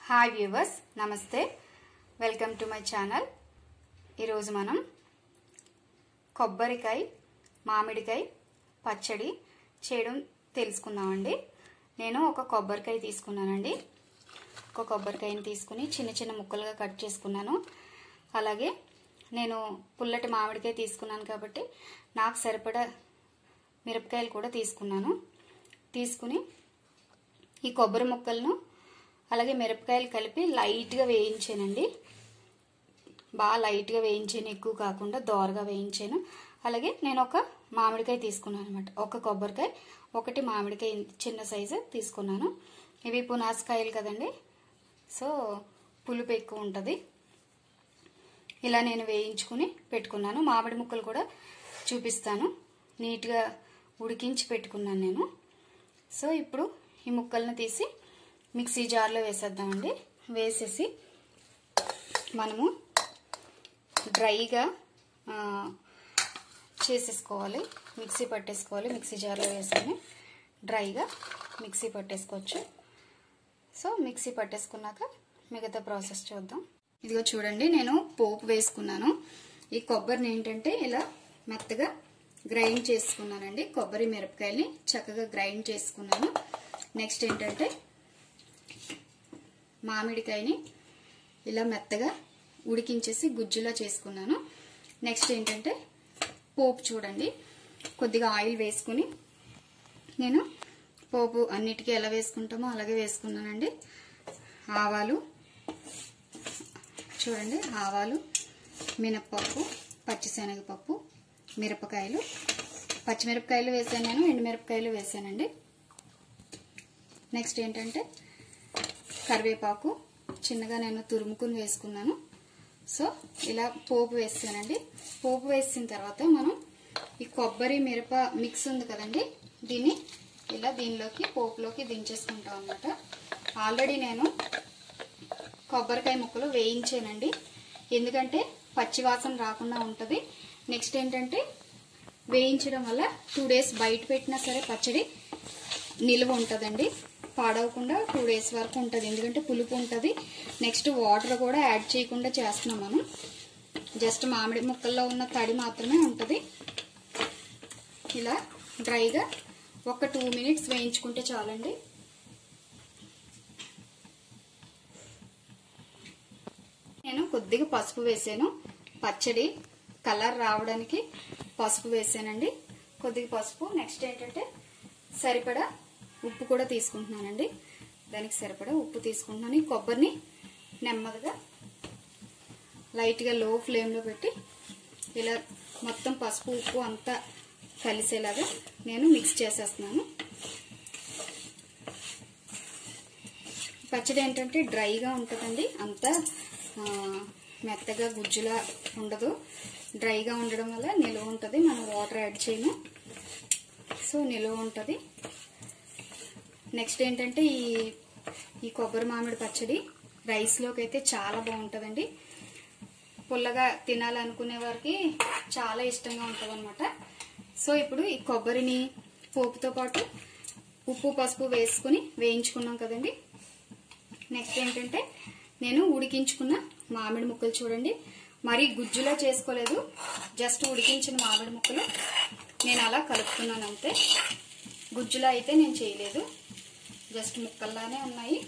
hi viewers నమస్తే welcome to my channel ఈరోజు మనం కొబ్బరికాయ మామిడికాయ పచ్చడి చేయడం తెలుసుకుందామండి నేను ఒక కొబ్బరికాయ తీసుకున్నానండి ఒక కొబ్బరికాయని తీసుకుని చిన్న చిన్న ముక్కలుగా కట్ చేసుకున్నాను అలాగే నేను పుల్లటి మామిడికాయ తీసుకున్నాను కాబట్టి నాకు సరిపడా మిరపకాయలు కూడా తీసుకున్నాను తీసుకుని ఈ కొబ్బరి ముక్కలను అలాగే మిరపకాయలు కలిపి లైట్గా వేయించానండి బాగా లైట్గా వేయించాను ఎక్కువ కాకుండా దోరగా వేయించాను అలాగే నేను ఒక మామిడికాయ తీసుకున్నాను అనమాట ఒక కొబ్బరికాయ ఒకటి మామిడికాయ చిన్న సైజు తీసుకున్నాను ఇవి పునాసకాయలు కదండి సో పులుపు ఎక్కువ ఉంటుంది ఇలా నేను వేయించుకుని పెట్టుకున్నాను మామిడి ముక్కలు కూడా చూపిస్తాను నీట్గా ఉడికించి పెట్టుకున్నాను నేను సో ఇప్పుడు ఈ ముక్కలను తీసి మిక్సీ జార్లో వేసేద్దామండి వేసేసి మనము డ్రైగా చేసేసుకోవాలి మిక్సీ పట్టేసుకోవాలి మిక్సీ జార్లో వేసుకొని డ్రైగా మిక్సీ పట్టేసుకోవచ్చు సో మిక్సీ పట్టేసుకున్నాక మిగతా ప్రాసెస్ చూద్దాం ఇదిగో చూడండి నేను పోపు వేసుకున్నాను ఈ కొబ్బరిని ఏంటంటే ఇలా మెత్తగా గ్రైండ్ చేసుకున్నానండి కొబ్బరి మిరపకాయల్ని చక్కగా గ్రైండ్ చేసుకున్నాను నెక్స్ట్ ఏంటంటే మామిడికాయని ఇలా మెత్తగా ఉడికించేసి గుజ్జులా చేసుకున్నాను నెక్స్ట్ ఏంటంటే పోపు చూడండి కొద్దిగా ఆయిల్ వేసుకుని నేను పోపు అన్నిటికీ ఎలా వేసుకుంటామో అలాగే వేసుకున్నానండి ఆవాలు చూడండి ఆవాలు మినప్పప్పు పచ్చిశనగపప్పు మిరపకాయలు పచ్చిమిరపకాయలు వేసాను నేను ఎండుమిరపకాయలు వేసానండి నెక్స్ట్ ఏంటంటే కరివేపాకు చిన్నగా నేను తురుముకుని వేసుకున్నాను సో ఇలా పోపు వేసానండి పోపు వేసిన తర్వాత మనం ఈ కొబ్బరి మిరప మిక్స్ ఉంది కదండి దీన్ని ఇలా దీనిలోకి పోపులోకి దించేసుకుంటాం అనమాట ఆల్రెడీ నేను కొబ్బరికాయ ముక్కలు వేయించానండి ఎందుకంటే పచ్చివాసన రాకుండా ఉంటుంది నెక్స్ట్ ఏంటంటే వేయించడం వల్ల టూ డేస్ బయట పెట్టినా సరే పచ్చడి నిల్వ ఉంటుందండి పాడవకుండా టూ డేస్ వరకు ఉంటుంది ఎందుకంటే పులుపు ఉంటుంది నెక్స్ట్ వాటర్ కూడా యాడ్ చేయకుండా చేస్తున్నాం మనం జస్ట్ మామిడి ముక్కల్లో ఉన్న తడి మాత్రమే ఉంటుంది ఇలా డ్రైగా ఒక టూ మినిట్స్ వేయించుకుంటే చాలండి నేను కొద్దిగా పసుపు వేసాను పచ్చడి కలర్ రావడానికి పసుపు వేసానండి కొద్దిగా పసుపు నెక్స్ట్ ఏంటంటే సరిపడా ఉప్పు కూడా తీసుకుంటున్నానండి దానికి సరిపడా ఉప్పు తీసుకుంటున్నాను ఈ కొబ్బరిని నెమ్మదిగా లైట్గా లో ఫ్లేమ్లో పెట్టి ఇలా మొత్తం పసుపు ఉప్పు అంతా కలిసేలాగా నేను మిక్స్ చేసేస్తున్నాను పచ్చడి ఏంటంటే డ్రైగా ఉంటుందండి అంతా మెత్తగా గుజ్జులా ఉండదు డ్రైగా ఉండడం వల్ల నిలువ ఉంటుంది మనం వాటర్ యాడ్ చేయము సో నిలువ ఉంటుంది నెక్స్ట్ ఏంటంటే ఈ ఈ కొబ్బరి మామిడి పచ్చడి రైస్లోకి అయితే చాలా బాగుంటుందండి పుల్లగా తినాలనుకునే వారికి చాలా ఇష్టంగా ఉంటుంది అనమాట సో ఇప్పుడు ఈ కొబ్బరిని పోపుతో పాటు ఉప్పు పసుపు వేసుకుని వేయించుకున్నాం కదండి నెక్స్ట్ ఏంటంటే నేను ఉడికించుకున్న మామిడి ముక్కలు చూడండి మరీ గుజ్జులా చేసుకోలేదు జస్ట్ ఉడికించిన మామిడి ముక్కలు నేను అలా కలుపుతున్నాను అంతే గుజ్జులా అయితే నేను చేయలేదు జస్ట్ ముక్కల్లానే ఉన్నాయి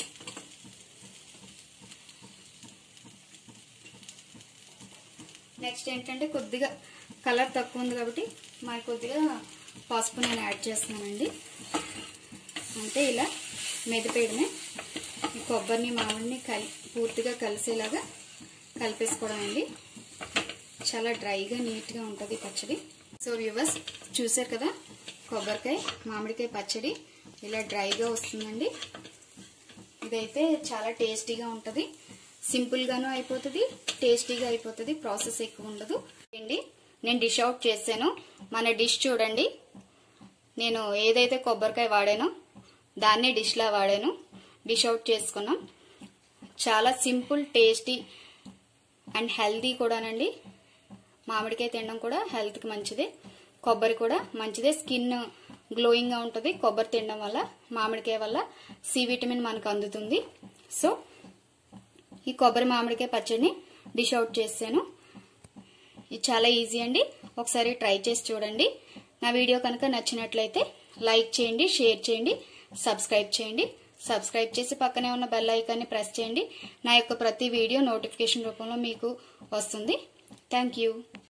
నెక్స్ట్ ఏంటంటే కొద్దిగా కలర్ తక్కువ ఉంది కాబట్టి మరి కొద్దిగా పసుపు నేను యాడ్ చేస్తున్నానండి అంటే ఇలా మెదిపేయడమే ఈ కొబ్బరిని మామిడిని కలి పూర్తిగా కలిసేలాగా కలిపేసుకోవడం అండి చాలా డ్రైగా నీట్గా ఉంటుంది పచ్చడి సో వ్యూవర్స్ చూసారు కదా కొబ్బరికాయ మామిడికాయ పచ్చడి ఇలా డ్రైగా వస్తుందండి ఇదైతే చాలా టేస్టీగా ఉంటుంది సింపుల్గాను అయిపోతుంది టేస్టీగా అయిపోతుంది ప్రాసెస్ ఎక్కువ ఉండదు అండి నేను డిష్ అవుట్ చేశాను మన డిష్ చూడండి నేను ఏదైతే కొబ్బరికాయ వాడానో దాన్నే డిష్లా వాడాను డిష్ అవుట్ చేసుకున్నాం చాలా సింపుల్ టేస్టీ అండ్ హెల్దీ కూడానండి మామిడికాయ తినడం కూడా హెల్త్కి మంచిదే కొబ్బరి కూడా మంచిదే స్కిన్ గ్లోయింగ్గా ఉంటుంది కొబ్బరి తినడం వల్ల మామిడికాయ వల్ల సి విటమిన్ మనకు అందుతుంది సో ఈ కొబ్బరి మామిడికాయ పచ్చడిని డిష్ అవుట్ చేసాను ఇది చాలా ఈజీ అండి ఒకసారి ట్రై చేసి చూడండి నా వీడియో కనుక నచ్చినట్లయితే లైక్ చేయండి షేర్ చేయండి సబ్స్క్రైబ్ చేయండి సబ్స్క్రైబ్ చేసి పక్కనే ఉన్న బెల్ ఐకాన్ని ప్రెస్ చేయండి నా యొక్క ప్రతి వీడియో నోటిఫికేషన్ రూపంలో మీకు వస్తుంది థ్యాంక్ యూ